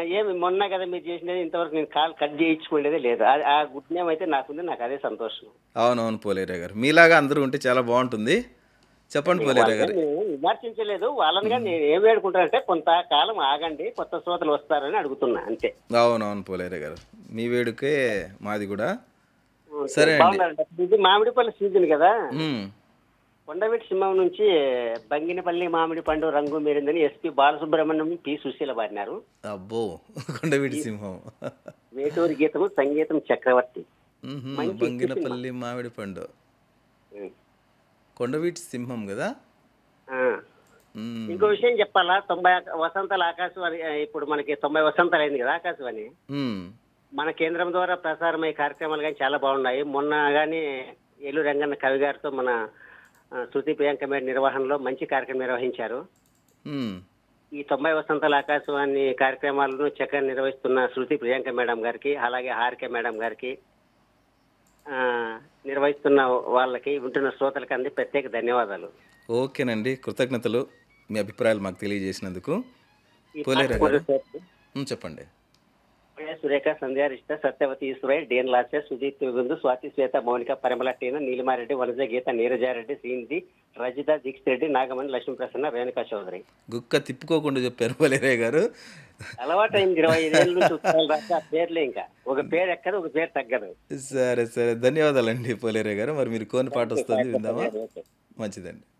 ఏమి మొన్న కదా మీరు చేసినది ఇంతవరకు నేను కాల్ కట్ చేయించుకునేదే లేదు ఆ- ఆ గుడ్ నేమ్ అయితే నాకుంది నాకు అదే సంతోషం అవునవును పోలేరే గారు మీలాగా అందరూ ఉంటే చాలా బాగుంటుంది చెప్పండి పోలేరే గారు వాళ్ళని నేను విమర్శించలేదు వాళ్ళని కానీ నేను ఏం వేడుకుంటానంటే కొంతకాలం ఆగండి కొత్త శ్రోతలు వస్తారని అడుగుతున్నా అంతే అవునవును పోలేరే గారు మీ వేడుకే మాది కూడా సరే అండి బాగున్నారంట ఇది మామిడిపల్లి సీజన్ కదా మ్మ్. కొండవీటి సింహం నుంచి బంగినపల్లి మామిడి పండు రంగు మీరిందని ఎస్పి బాలసుబ్రహ్మణ్యం పి సుశీల పాడినారు అబ్బో కొండవీటి సింహం వేటూరి గీతము సంగీతం చక్రవర్తి మ్మ్హ్మ్. మంచి బంగినపల్లి మామిడి పండు కొండవీటి సింహం కదా ఆ. మ్మ్. ఇంకో విషయం చెప్పాలా తొంభై ఆక- వసంతాల ఆకాశవాణి ఆ, ఇప్పుడు మనకి తొంభై వసంతాలు అయింది కదా ఆకాశవాణి మ్మ్. మన కేంద్రం ద్వారా ప్రసారమయ్యే కార్యక్రమాలు కానీ చాలా బాగున్నాయి మొన్న కానీ ఏలు రంగన్న కవి గారితో మన ఆ, శృతి ప్రియాంక మేడ నిర్వహణలో మంచి కార్యక్రమం నిర్వహించారు మ్మ్. ఈ తొంభై వసంతాల ఆకాశవాణి కార్యక్రమాలను చక్కగా నిర్వహిస్తున్న శృతి ప్రియాంక మేడం గారికి అలాగే హారిక మేడం గారికి ఆ, నిర్వహిస్తున్న వాళ్ళకి ఉంటున్న శ్రోతలకి అంది ప్రత్యేక ధన్యవాదాలు ఓకేనండి కృతజ్ఞతలు మీ అభిప్రాయాలు మాకు తెలియజేసినందుకు ఈ పోలేరా పాట గారు కోరే మ్మ్, చెప్పండి సురేఖ సంధ్యారిష్ట సత్యవతి ఈశ్వరయ్య డిఎన్ లాస్య సుదీప్ బిందు స్వాతి శ్వేత మౌనిక పరిమళ టీన నీలిమారెడ్డి వనజ గీత నీరజారెడ్డి శ్రీనిధి రజిత దీక్షిత్ రెడ్డి నాగమణి లక్ష్మీ ప్రసన్న రేణుకా చౌదరి గుక్క తిప్పుకోకుండా చెప్పారు పోలేరే గారు అలవాటు అయింది ఇరవై ఐదేళ్ళ నుంచి ఉత్తరాలు రాస్తే ఆ పేర్లే ఇంకా ఒక పేరు ఎక్కదు ఒక పేరు తగ్గదు సరే సరే ధన్యవాదాలండి పోలేరే గారు మరి మీరు కోని పాట వస్తుంది విందామా మంచిదండి